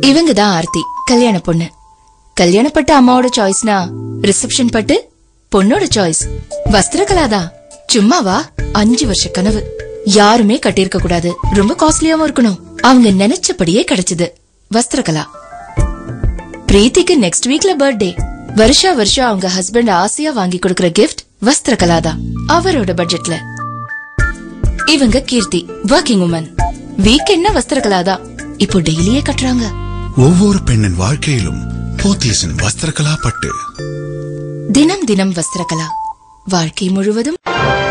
இவங்க தான் ஆர்த்தி கல்யாண பொண்ணு கல்யாணப்பட்ட அம்மாவோட சாய்ஸ்னா ரிசப்ஷன் பட்டு பொண்ணோட சாய்ஸ் வஸ்திரகலாதா சும்மாவா அஞ்சு வருஷ கனவு யாருமே கட்டியிருக்க கூடாது ரொம்ப காஸ்ட்லியாவும் இருக்கணும் அவங்க நினைச்சபடியே கிடைச்சது வஸ்திரகலா பிரீத்திக்கு நெக்ஸ்ட் வீக்ல பர்த்டே வருஷா வருஷம் அவங்க ஹஸ்பண்ட் ஆசையா வாங்கி கொடுக்கிற கிஃப்ட் வஸ்திரகலா தான் அவரோட பட்ஜெட்ல இவங்க கீர்த்தி ஒர்க்கிங் உமன் வீக் என்ன வஸ்திரகலா தான் இப்போ டெய்லியே கட்டுறாங்க ஒவ்வொரு பெண்ணின் வாழ்க்கையிலும் போத்தீஸின் வஸ்திரகலா பட்டு தினம் தினம் வஸ்திரகலா வாழ்க்கை முழுவதும்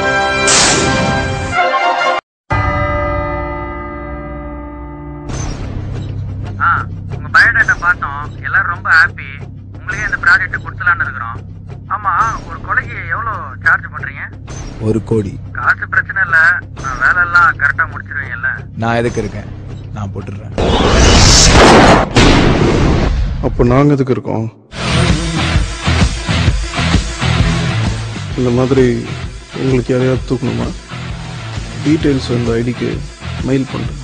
ஆ உங்க பயோடேட்டா பார்த்தோம் எல்லாரும் ரொம்ப ஹாப்பி உங்களுக்கே இந்த ப்ராஜெக்ட் கொடுத்துலான்னு இருக்கிறோம் ஆமா ஒரு கொலைக்கு எவ்வளோ சார்ஜ் பண்றீங்க ஒரு கோடி காசு பிரச்சனை இல்ல நான் வேலை எல்லாம் கரெக்டா முடிச்சிருவீங்கல்ல நான் எதுக்கு இருக்கேன் நான் போட்டுடுறேன் அப்போ நாங்கள் எதுக்கு இருக்கோம் இந்த மாதிரி உங்களுக்கு யாரையாவது தூக்கணுமா டீட்டெயில்ஸ் இந்த ஐடிக்கு மெயில் பண்ணுறேன்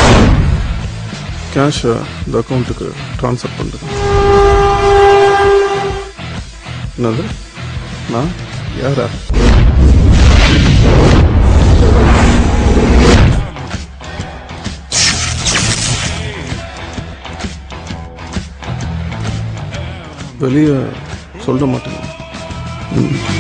கேஷை இந்த அக்கௌண்ட்டுக்கு ட்ரான்ஸ்ஃபர் பண்ணுறேன் என்னது நான் யாரா வெளியே சொல்ல மாட்டேங்க ம்